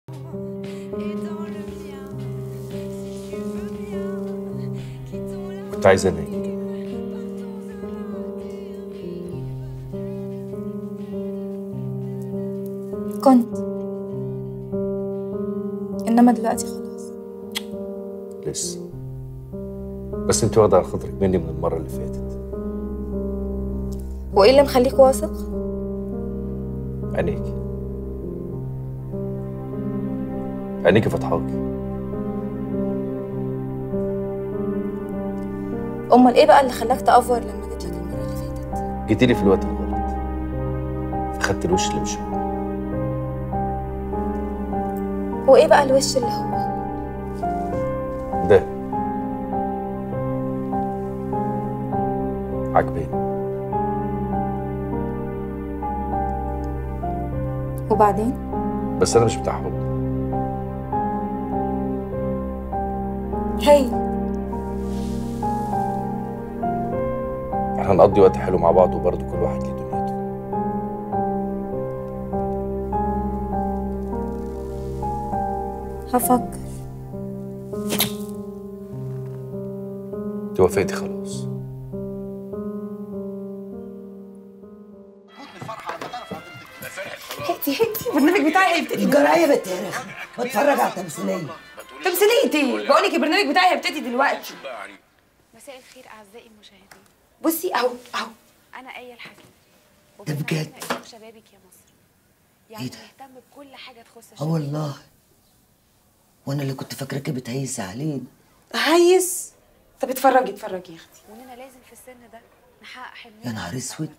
كنت عايز انام كنت انما دلوقتي خلاص لسه بس انت واخده على خاطرك مني من المره اللي فاتت وايه اللي مخليك واثق عينيكي عينيكي فتحاكي امال ايه بقى اللي خلاك تأفور لما جيت لك المره اللي فاتت جيتيلي في الوقت الغلط فخدت الوش اللي مش هو هو ايه بقى الوش اللي هو ده عجباني وبعدين بس انا مش بتاع حب هاي احنا هنقضي وقت حلو مع بعض وبرضه كل واحد ليه دنيته هفكر انت وافقتي خلاص هاتي هاتي البرنامج بتاعي هيبتدي الجرايه بتاريخ بتفرج على التمثيليه تمثيليتي بقول لك البرنامج بتاعي هيبتدي دلوقتي مساء الخير اعزائي المشاهدين بصي اهو اهو انا ايه الحكيم ده بجد؟ وبرنامجنا اسمه شبابك يا مصر يعني ده؟ نهتم بكل حاجه تخص اه الشباب والله وانا اللي كنت فاكراكي بتهيسي علينا هيس طب اتفرجي اتفرجي يا اختي واننا لازم في السن ده نحقق حلمنا يا نهار اسود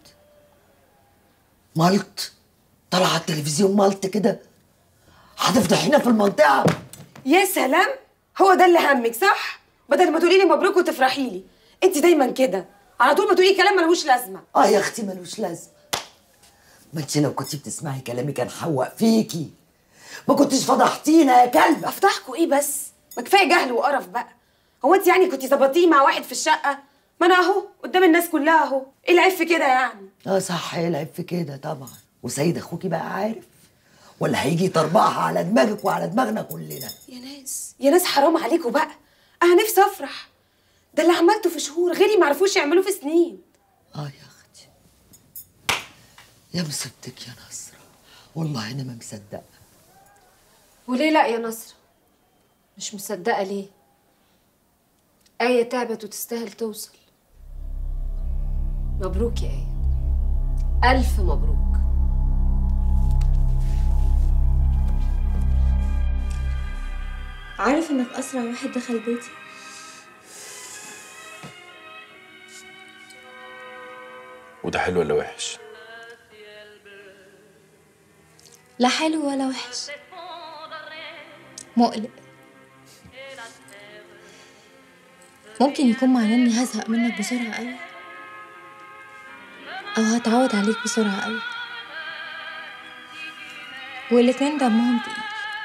مالت طلع على التلفزيون مالت كده هتفضحينا في المنطقه يا سلام هو ده اللي همك صح بدل ما تقولي لي مبروك وتفرحي لي انت دايما كده على طول ما تقولي كلام ملوش لازمه اه يا اختي ملوش لازمه ما انت لو كنتي بتسمعي كلامي كان حوق فيكي ما كنتش فضحتينا يا كلب افتحكوا ايه بس ما كفايه جهل وقرف بقى هو انت يعني كنت ظبطيه مع واحد في الشقه ما انا اهو قدام الناس كلها اهو ايه العيب في كده يعني اه صح ايه العيب في كده طبعا وسيد اخوكي بقى عارف ولا هيجي يطربعها على دماغك وعلى دماغنا كلنا يا ناس يا ناس حرام عليكم بقى انا نفسي افرح ده اللي عملته في شهور غيري ما عرفوش يعملوه في سنين اه يا اختي يا مصيبتك يا نصرة والله انا ما مصدقه وليه لا يا نصر مش مصدقة ليه آية تعبت وتستاهل توصل مبروك يا آية ألف مبروك عارف انك اسرع واحد دخل بيتي وده حلو ولا وحش لا حلو ولا وحش مقلق ممكن يكون معناه اني هزهق منك بسرعة قوي او هتعود عليك بسرعة قوي والاتنين دمهم تقيل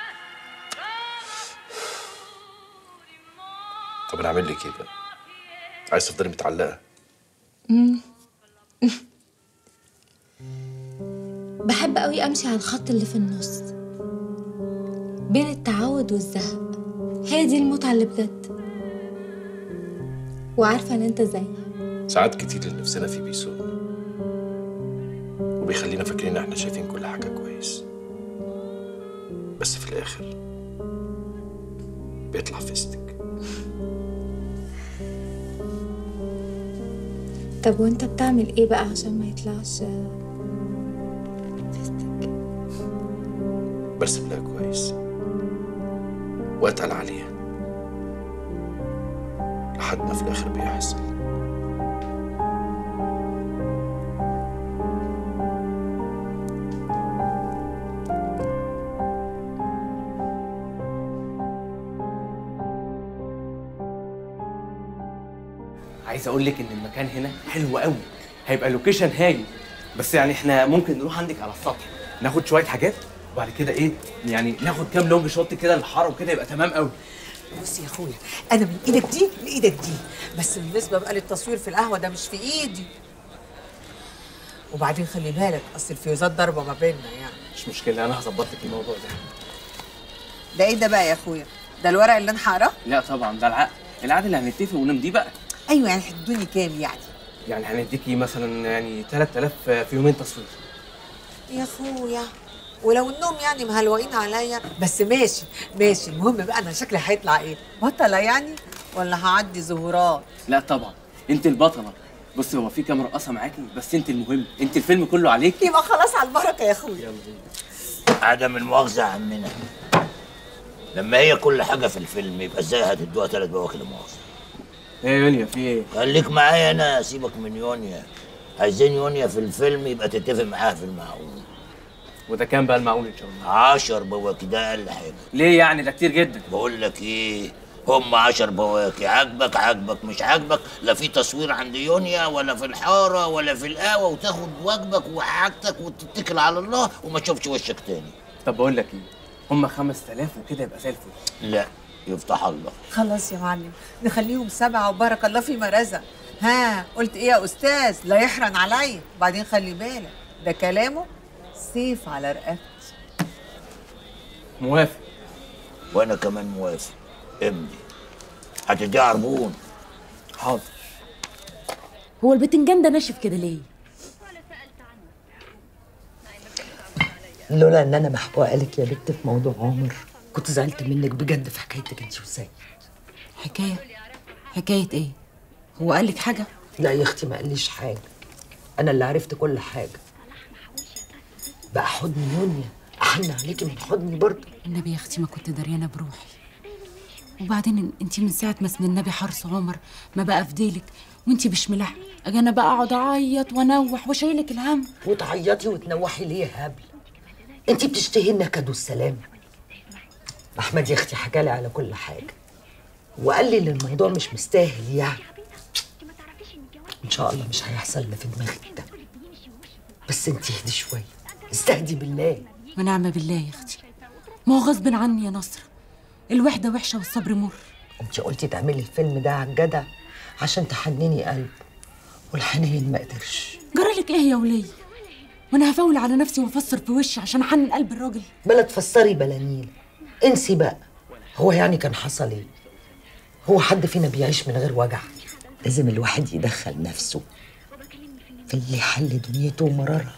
طب انا اعمل لك ايه بقى عايز تفضلي متعلقه بحب قوي امشي على الخط اللي في النص بين التعود والزهق هي دي المتعة اللي بجد وعارفة ان انت زيي ساعات كتير اللي نفسنا فيه بيسوقنا وبيخلينا فاكرين ان احنا شايفين كل حاجه كويس بس في الاخر بيطلع فيستك طب وانت بتعمل ايه بقى عشان ما يطلعش برسم لها كويس واتقل عليها لحد ما في الاخر بيحصل عايز اقول لك ان المكان هنا حلو قوي هيبقى لوكيشن هايل بس يعني احنا ممكن نروح عندك على السطح ناخد شويه حاجات وبعد كده ايه يعني ناخد كام لونج شوت كده للحاره وكده يبقى تمام قوي بص يا اخويا انا من ايدك دي لايدك دي بس بالنسبه بقى للتصوير في القهوه ده مش في ايدي وبعدين خلي بالك اصل الفيوزات ضاربه ما بيننا يعني مش مشكله انا هظبط لك الموضوع ده ده ايه ده بقى يا اخويا ده الورق اللي انا هقراه لا طبعا ده العقد العقد اللي هنتفق ونمضيه بقى ايوه يعني هتدوني كام يعني يعني هنديكي مثلا يعني 3000 في يومين تصوير يا اخويا ولو انهم يعني مهلوقين عليا بس ماشي ماشي المهم بقى انا شكلي هيطلع ايه بطله يعني ولا هعدي ظهورات لا طبعا انت البطله بصي هو في كام رقاصه معاكي بس انت المهم انت الفيلم كله عليك يبقى خلاص على البركه يا اخويا عدم المؤاخذة يا عمنا لما هي كل حاجة في الفيلم يبقى ازاي هتدوها ثلاث بواكي لمؤاخذة ايه يا يونيا في ايه خليك معايا انا سيبك من يونيا عايزين يونيا في الفيلم يبقى تتفق معاها في المعقول وده كام بقى المعقول ان شاء الله عشر بواكي ده اقل حاجة ليه يعني ده كتير جدا بقول لك ايه هم عشر بواكي عاجبك عاجبك مش عاجبك لا في تصوير عند يونيا ولا في الحارة ولا في القهوة وتاخد واجبك وحاجتك وتتكل على الله وما تشوفش وشك تاني طب بقول لك ايه هم 5000 وكده يبقى زي الفل لا يفتح الله خلاص يا معلم نخليهم سبعه وبارك الله فيما رزق ها قلت ايه يا استاذ لا يحرن عليا وبعدين خلي بالك ده كلامه سيف على رقبتي موافق وانا كمان موافق امضي هتديها عربون حاضر هو البتنجان ده ناشف كده ليه؟ لولا ان انا محبوقه لك يا بنت في موضوع عمر كنت زعلت منك بجد في حكايتك انت وسيد حكاية حكاية ايه؟ هو قال لك حاجة؟ لا يا اختي ما قاليش حاجه انا اللي عرفت كل حاجه بقى حضن يونيا احن عليكي من حضني برضه النبي يا اختي ما كنت دريانة بروحي وبعدين انت من ساعة ما اسم النبي حرص عمر ما بقى في ديلك وانت مش ملاحقة اجي انا بقى اقعد اعيط وانوح واشيلك الهم وتعيطي وتنوحي ليه يا هبل انت بتشتهي النكد والسلام احمد يا اختي حكالي على كل حاجه وقال لي ان الموضوع مش مستاهل يعني ان شاء الله مش هيحصل اللي في دماغك ده بس انت اهدي شويه استهدي بالله ونعم بالله يا اختي ما هو غصب عني يا نصر الوحدة وحشة والصبر مر انت قلتي تعملي الفيلم ده على الجدع عشان تحنني قلبه والحنين ما قدرش جرالك ايه يا ولية وانا هفول على نفسي وافسر في وشي عشان احنن قلب الراجل بلا تفسري بلا نيل انسي بقى هو يعني كان حصل ايه هو حد فينا بيعيش من غير وجع لازم الواحد يدخل نفسه في اللي حل دنيته ومرارها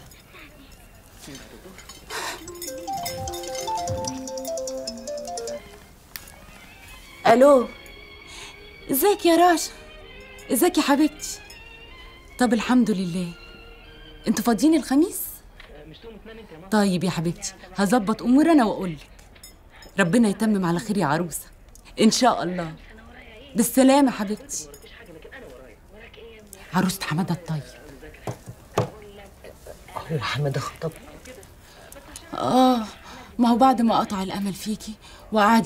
الو ازيك يا راشا ازيك يا حبيبتي طب الحمد لله انتوا فاضيين الخميس طيب يا حبيبتي هظبط امور انا واقول لك ربنا يتمم على خير يا عروسه ان شاء الله بالسلامه حبيبتي عروسه حماده الطيب هو حماده خطب اه ما هو بعد ما قطع الامل فيكي وقعد